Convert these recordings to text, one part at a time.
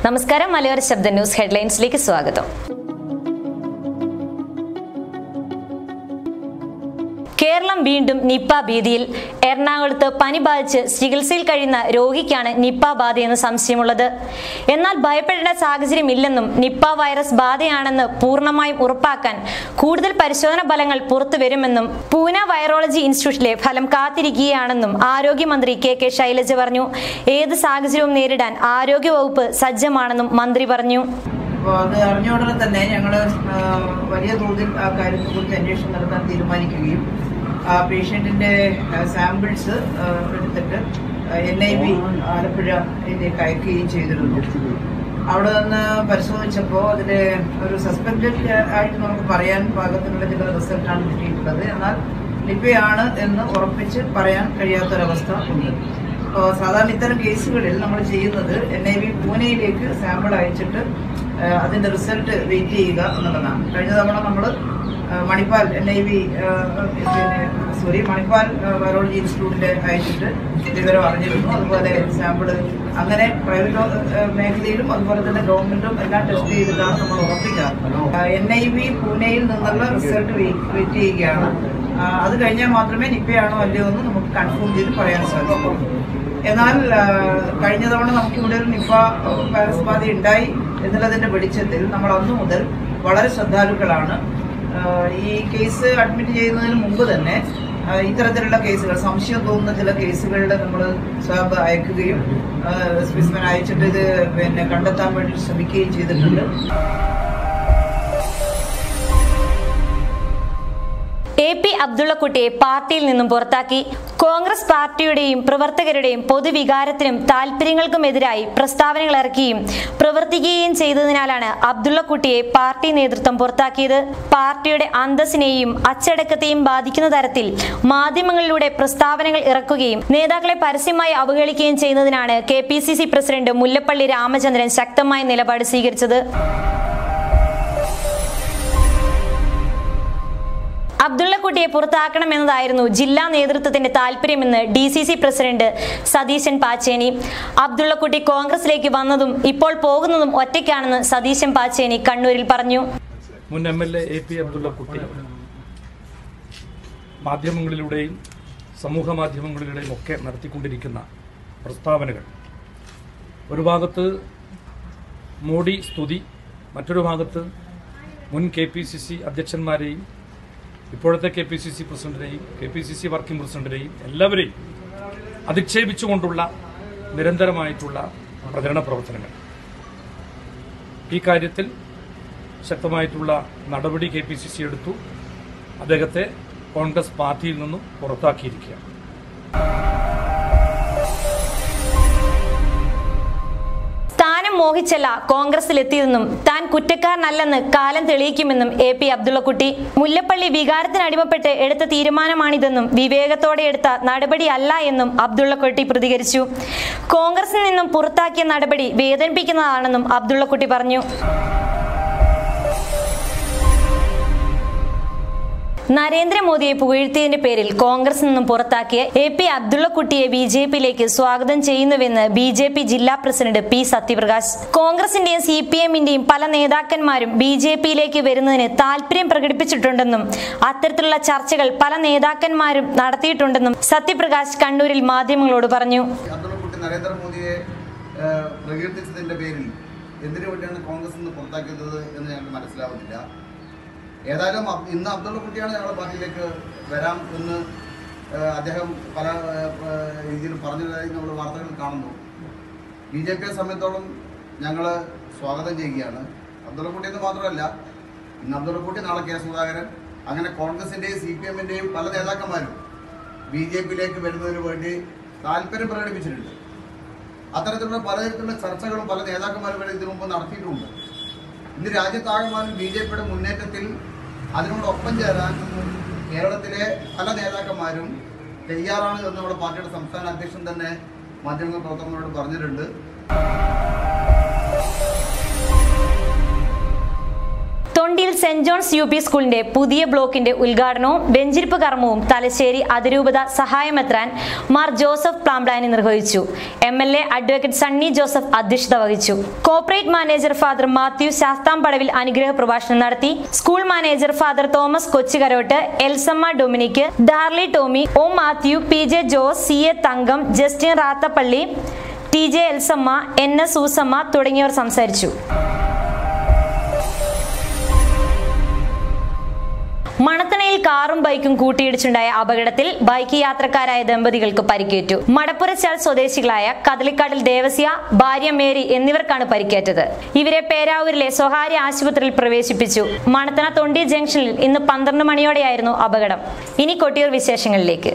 നമസ്കാരം മലയോര ശബ്ദ ന്യൂസ് ഹെഡ്ലൈൻസിലേക്ക് സ്വാഗതം കേരളം വീണ്ടും നിപ്പ ഭീതിയിൽ എറണാകുളത്ത് പനി ബാധിച്ച് ചികിത്സയിൽ കഴിയുന്ന രോഗിക്കാണ് നിപ്പ ബാധയെന്ന് സംശയമുള്ളത് എന്നാൽ ഭയപ്പെടേണ്ട സാഹചര്യമില്ലെന്നും നിപ്പ വൈറസ് ബാധയാണെന്ന് പൂർണ്ണമായും ഉറപ്പാക്കാൻ കൂടുതൽ പരിശോധന ഫലങ്ങൾ പുറത്തുവരുമെന്നും പൂന വൈറോളജി ഇൻസ്റ്റിറ്റ്യൂട്ടിലെ ഫലം കാത്തിരിക്കുകയാണെന്നും ആരോഗ്യമന്ത്രി കെ കെ ശൈലജ പറഞ്ഞു ഏത് സാഹചര്യവും നേരിടാൻ ആരോഗ്യവകുപ്പ് സജ്ജമാണെന്നും മന്ത്രി പറഞ്ഞു അപ്പോൾ അത് അറിഞ്ഞ ഉടനെ തന്നെ ഞങ്ങൾ വലിയ തോതിൽ ആ കാര്യത്തെക്കുറിച്ച് അന്വേഷണം നടത്താൻ തീരുമാനിക്കുകയും ആ പേഷ്യൻറ്റിൻ്റെ സാമ്പിൾസ് എടുത്തിട്ട് എൻ ഐ ബി ആലപ്പുഴയിലേക്ക് അയക്കുകയും ചെയ്തിരുന്നു അവിടെ നിന്ന് പരിശോധിച്ചപ്പോൾ അതിൽ ഒരു സസ്പെൻഡഡ് ആയിട്ട് നമുക്ക് പറയാൻ പാകത്തിനുള്ള ചില റിസൾട്ടാണ് കിട്ടിയിട്ടുള്ളത് എന്നാൽ ലിപ്പയാണ് എന്ന് ഉറപ്പിച്ച് പറയാൻ കഴിയാത്തൊരവസ്ഥ ഉണ്ട് അപ്പോൾ സാധാരണ ഇത്തരം കേസുകളിൽ നമ്മൾ ചെയ്യുന്നത് എൻ ഐ വി പൂനെയിലേക്ക് സാമ്പിൾ അയച്ചിട്ട് ആ, അതിന്റെ റിസൾട്ട് വെയിറ്റ് ചെയ്യുക എന്നുള്ളതാണ് കഴിഞ്ഞ തവണ നമ്മൾ മണിപ്പാൽ എൻ ഐ വി പിന്നെ സോറി മണിപ്പാൽ വൈറോളജി ഇൻസ്റ്റിറ്റ്യൂട്ടിൽ അയച്ചിട്ട് വിവരം അറിഞ്ഞിരുന്നു അതുപോലെ സാമ്പിൾ അങ്ങനെ പ്രൈവറ്റ് മേഖലയിലും അതുപോലെ തന്നെ ഗവൺമെന്റും എല്ലാം ടെസ്റ്റ് ചെയ്തിട്ടാണ് നമ്മൾ ഉറപ്പിക്കാറ് എൻ ഐ വി പൂനെയിൽ നിന്നുള്ള റിസൾട്ട് വെയിറ്റ് ചെയ്യുകയാണ് ആ, അത് കഴിഞ്ഞാൽ മാത്രമേ നിപ്പയാണോ അല്ലയോ എന്ന് നമുക്ക് കൺഫേം ചെയ്ത് പറയാൻ സാധിക്കൂ എന്നാൽ ആ, കഴിഞ്ഞ തവണ നമുക്ക് ഇവിടെ ഒരു നിപ്പ വൈറസ് ബാധ ഉണ്ടായി എന്നുള്ളതിന്റെ വെളിച്ചത്തിൽ നമ്മൾ അന്നു മുതൽ വളരെ ശ്രദ്ധാലുക്കളാണ് ആ, ഈ കേസ് അഡ്മിറ്റ് ചെയ്യുന്നതിന് മുമ്പ് തന്നെ ആ, ഇത്തരത്തിലുള്ള കേസുകൾ സംശയം തോന്നുന്ന ചില കേസുകളുടെ നമ്മൾ സ്വാബ് അയക്കുകയും സ്പെസിമൻ അയച്ചിട്ട് ഇത് പിന്നെ കണ്ടെത്താൻ വേണ്ടി ശ്രമിക്കുകയും ചെയ്തിട്ടുണ്ട് എ പി അബ്ദുള്ളക്കുട്ടിയെ പാർട്ടിയിൽ നിന്നും പുറത്താക്കി കോൺഗ്രസ് പാർട്ടിയുടെയും പ്രവർത്തകരുടെയും പൊതുവികാരത്തിനും താല്പര്യങ്ങൾക്കുമെതിരായി പ്രസ്താവനകൾ ഇറക്കുകയും പ്രവർത്തിക്കുകയും ചെയ്തതിനാലാണ് അബ്ദുള്ളക്കുട്ടിയെ പാർട്ടി നേതൃത്വം പുറത്താക്കിയത് പാർട്ടിയുടെ അന്തസ്സിനെയും അച്ചടക്കത്തെയും ബാധിക്കുന്ന തരത്തിൽ മാധ്യമങ്ങളിലൂടെ പ്രസ്താവനകൾ ഇറക്കുകയും നേതാക്കളെ പരസ്യമായി അവഹേളിക്കുകയും ചെയ്യുന്നതിനാണ് K P C C president Mullappally Ramachandran ശക്തമായ നിലപാട് സ്വീകരിച്ചത് അബ്ദുള്ളക്കുട്ടിയെ പുറത്താക്കണമെന്നതായിരുന്നു ജില്ലാ നേതൃത്വത്തിന്റെ താല്പര്യമെന്ന് D C C president Satheesan Pacheni അബ്ദുള്ളക്കുട്ടി കോൺഗ്രസിലേക്ക് വന്നതും ഇപ്പോൾ പോകുന്നതും ഒറ്റയ്ക്കാണെന്ന് സതീശൻ പാച്ചേനി കണ്ണൂരിൽ പറഞ്ഞു മുൻ M L A A P Abdullakutty മാധ്യമങ്ങളിലൂടെയും സമൂഹ മാധ്യമങ്ങളിലൂടെയും ഒക്കെ നടത്തിക്കൊണ്ടിരിക്കുന്ന പ്രസ്താവനകൾ ഒരു ഭാഗത്ത് മോഡി സ്തുതി മറ്റൊരു ഭാഗത്ത് മുൻ കെ പി സി സി അധ്യക്ഷന്മാരെയും ഇപ്പോഴത്തെ കെ പി സി സി പ്രസിഡന്റിനെയും K P C C working പ്രസിഡന്റിനെയും എല്ലാവരെയും അധിക്ഷേപിച്ചുകൊണ്ടുള്ള നിരന്തരമായിട്ടുള്ള പ്രചരണ പ്രവർത്തനങ്ങൾ ഈ കാര്യത്തിൽ ശക്തമായിട്ടുള്ള നടപടി കെ പി സി സി എടുത്തു അദ്ദേഹത്തെ കോൺഗ്രസ് പാർട്ടിയിൽ നിന്നും പുറത്താക്കിയിരിക്കുകയാണ് സ്ഥാനം മോഹിച്ചല്ല കോൺഗ്രസിലെത്തിയതെന്നും താൻ കുറ്റക്കാരനല്ലെന്ന് കാലം തെളിയിക്കുമെന്നും എ പി അബ്ദുള്ളക്കുട്ടി മുല്ലപ്പള്ളി വികാരത്തിന് അടിമപ്പെട്ട് എടുത്ത തീരുമാനമാണിതെന്നും വിവേകത്തോടെ എടുത്ത നടപടിയല്ല എന്നും അബ്ദുള്ളക്കുട്ടി പ്രതികരിച്ചു കോൺഗ്രസിൽ നിന്നും പുറത്താക്കിയ നടപടി വേദനിപ്പിക്കുന്നതാണെന്നും അബ്ദുള്ളക്കുട്ടി പറഞ്ഞു നരേന്ദ്രമോദിയെ പുകഴ്ത്തിയതിന്റെ പേരിൽ കോൺഗ്രസ് നിന്നും പുറത്താക്കിയ എ പി അബ്ദുള്ളക്കുട്ടിയെ ബി ജെ പിയിലേക്ക് സ്വാഗതം ചെയ്യുന്നുവെന്ന് ബി ജെ പി ജില്ലാ പ്രസിഡന്റ് പി സത്യപ്രകാശ് കോൺഗ്രസിന്റെയും സി പി എമ്മിന്റെയും പല നേതാക്കന്മാരും ബി ജെ പിയിലേക്ക് വരുന്നതിന് താല്പര്യം പ്രകടിപ്പിച്ചിട്ടുണ്ടെന്നും അത്തരത്തിലുള്ള ചർച്ചകൾ പല നേതാക്കന്മാരും നടത്തിയിട്ടുണ്ടെന്നും സത്യപ്രകാശ് കണ്ണൂരിൽ മാധ്യമങ്ങളോട് പറഞ്ഞു അബ്ദുള്ളക്കുട്ടി നരേന്ദ്രമോദിയെ ഏഹ്, പ്രകീർത്തിച്ചതിന്റെ പേരിൽ എന്തിനു വേണ്ടിയാണ് കോൺഗ്രസ് നിന്ന് പുറത്താക്കുന്നത് എന്ന് ഞങ്ങൾക്ക് മനസ്സിലാവുന്നില്ല ഏതായാലും അബ്- ഇന്ന് അബ്ദുള്ളക്കുട്ടിയാണ് ഞങ്ങളുടെ പാർട്ടിയിലേക്ക് വരാം എന്ന് ഏഹ്, അദ്ദേഹം പല ഏഹ്, രീതിയിൽ പറഞ്ഞതായി നമ്മൾ വാർത്തകൾ കാണുന്നു ബി ജെ പിയെ സംബന്ധിച്ചോളം ഞങ്ങൾ സ്വാഗതം ചെയ്യുകയാണ് അബ്ദുള്ളക്കുട്ടി എന്ന് മാത്രമല്ല ഇന്ന് അബ്ദുള്ളക്കുട്ടി നാളെ കെ സുധാകരൻ അങ്ങനെ കോൺഗ്രസിന്റെയും സി പി എമ്മിന്റെയും പല നേതാക്കന്മാരും ബി ജെ പിയിലേക്ക് വരുന്നതിന് വേണ്ടി താല്പര്യം പ്രകടിപ്പിച്ചിട്ടുണ്ട് അത്തരത്തിലുള്ള പലതരത്തിലുള്ള ചർച്ചകളും പല നേതാക്കന്മാരും വരെ ഇതിനു മുമ്പ് നടത്തിയിട്ടുണ്ട് ഇന്ന് രാജ്യത്താകമാനം ബി ജെ പിയുടെ മുന്നേറ്റത്തിൽ അതിനോടൊപ്പം ചേരാൻ കേരളത്തിലെ പല നേതാക്കന്മാരും തയ്യാറാണ് എന്ന് നമ്മുടെ പാർട്ടിയുടെ സംസ്ഥാന അധ്യക്ഷൻ തന്നെ മാധ്യമ പ്രവർത്തകരോട് പറഞ്ഞിട്ടുണ്ട് തൊണ്ടിയിൽ സെന്റ് ജോൺസ് യു പി സ്കൂളിന്റെ പുതിയ ബ്ലോക്കിന്റെ ഉദ്ഘാടനവും വെഞ്ചിരിപ്പ് കർമ്മവും തലശ്ശേരി അതിരൂപത സഹായമെത്രാൻ മാർ ജോസഫ് പ്ലാംബ്ലാനി നിർവഹിച്ചു M L A advocate Sunny Joseph അധ്യക്ഷത വഹിച്ചു corporate manager father Mathew Sasthampadavil അനുഗ്രഹ പ്രഭാഷണം നടത്തി school manager father Thomas Kochukarott Elsamma Dominic Darly Tomy O Mathew P J Jose C A Thankam Justin Rathappally T J Elsamma N S Susamma തുടങ്ങിയവർ സംസാരിച്ചു മണത്തണയിൽ കാറും ബൈക്കും കൂട്ടിയിടിച്ചുണ്ടായ അപകടത്തിൽ ബൈക്ക് യാത്രക്കാരായ ദമ്പതികൾക്ക് പരിക്കേറ്റു മടപ്പുരച്ചാൽ സ്വദേശികളായ കദളിക്കാട്ടിൽ ദേവസ്യ ഭാര്യ മേരി എന്നിവർക്കാണ് പരിക്കേറ്റത് ഇവരെ പേരാവൂരിലെ സ്വകാര്യ ആശുപത്രിയിൽ പ്രവേശിപ്പിച്ചു മണത്തണ തൊണ്ടി ജംഗ്ഷനിൽ ഇന്ന് പന്ത്രണ്ട് മണിയോടെയായിരുന്നു അപകടം ഇനി കൊട്ടിയൂർ വിശേഷങ്ങളിലേക്ക്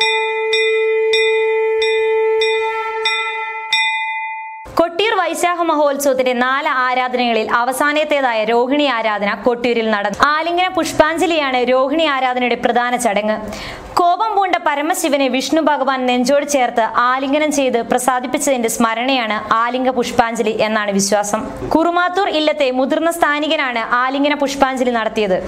കൊട്ടിയൂർ വൈശാഖ മഹോത്സവത്തിന്റെ നാല് ആരാധനകളിൽ അവസാനത്തേതായ രോഹിണി ആരാധന കൊട്ടിയൂരിൽ നടന്നു ആലിംഗന പുഷ്പാഞ്ജലിയാണ് രോഹിണി ആരാധനയുടെ പ്രധാന ചടങ്ങ് കോപം പൂണ്ട പരമശിവനെ വിഷ്ണു ഭഗവാൻ നെഞ്ചോട് ചേർത്ത് ആലിംഗനം ചെയ്ത് പ്രസാദിപ്പിച്ചതിന്റെ സ്മരണയാണ് ആലിംഗ പുഷ്പാഞ്ജലി എന്നാണ് വിശ്വാസം കുറുമാത്തൂർ ഇല്ലത്തെ മുതിർന്ന സ്ഥാനികനാണ് ആലിംഗന പുഷ്പാഞ്ജലി നടത്തിയത്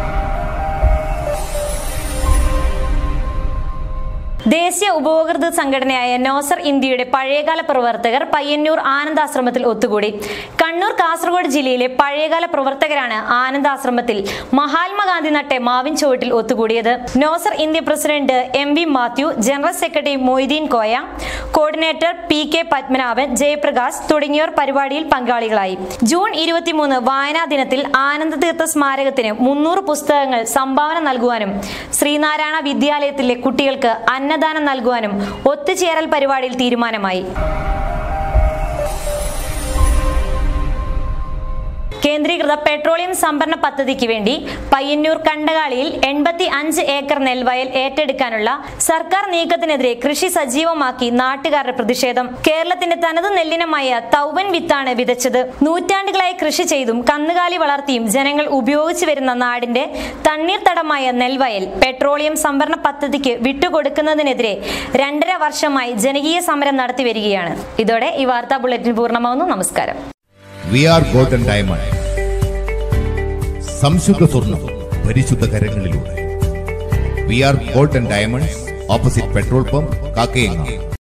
ദേശീയ ഉപഭോക്തൃ സംഘടനയായ നോസർ ഇന്ത്യയുടെ പഴയകാല പ്രവർത്തകർ പയ്യന്നൂർ ആനന്ദാശ്രമത്തിൽ ഒത്തുകൂടി കണ്ണൂർ കാസർഗോഡ് ജില്ലയിലെ പഴയകാല പ്രവർത്തകരാണ് ആനന്ദാശ്രമത്തിൽ മഹാത്മാഗാന്ധി നട്ടെ മാവിൻ ചുവട്ടിൽ ഒത്തുകൂടിയത് നോസർ India president M V Mathew general secretary Moideen Koya coordinator P K Padmanabhan Jayaprakash തുടങ്ങിയവർ പരിപാടിയിൽ പങ്കാളികളായി ജൂൺ ഇരുപത്തിമൂന്ന് വായനാ ദിനത്തിൽ ആനന്ദതീർത്ഥ സ്മാരകത്തിന് മുന്നൂറ് പുസ്തകങ്ങൾ സംഭാവന നൽകുവാനും ശ്രീനാരായണ വിദ്യാലയത്തിലെ കുട്ടികൾക്ക് അന്നദാനം നൽകുവാനും ഒത്തുചേരൽ പരിപാടിയിൽ തീരുമാനമായി കേന്ദ്രീകൃത പെട്രോളിയം സംഭരണ പദ്ധതിക്ക് വേണ്ടി പയ്യന്നൂർ കണ്ടകാളിയിൽ എൺപത്തി അഞ്ച് ഏക്കർ നെൽവയൽ ഏറ്റെടുക്കാനുള്ള സർക്കാർ നീക്കത്തിനെതിരെ കൃഷി സജീവമാക്കി നാട്ടുകാരുടെ പ്രതിഷേധം കേരളത്തിന്റെ തനത് നെല്ലിനമായ തൗവൻ വിത്താണ് വിതച്ചത് നൂറ്റാണ്ടുകളായി കൃഷി ചെയ്തും കന്നുകാലി വളർത്തിയും ജനങ്ങൾ ഉപയോഗിച്ചു വരുന്ന നാടിന്റെ തണ്ണീർത്തടമായ നെൽവയൽ പെട്രോളിയം സംഭരണ പദ്ധതിക്ക് വിട്ടുകൊടുക്കുന്നതിനെതിരെ രണ്ടര വർഷമായി ജനകീയ സമരം നടത്തി വരികയാണ് ഇതോടെ ഈ വാർത്താ ബുള്ളറ്റിൻ പൂർണ്ണമാവുന്നു നമസ്കാരം വി ആർ ഗോൾഡൻ ഡയമണ്ട് സംശുദ്ധ സ്വർണം പരിശുദ്ധ കരങ്ങളിലൂടെ V R golden diamonds opposite petrol pump കാക്കയങ്ങ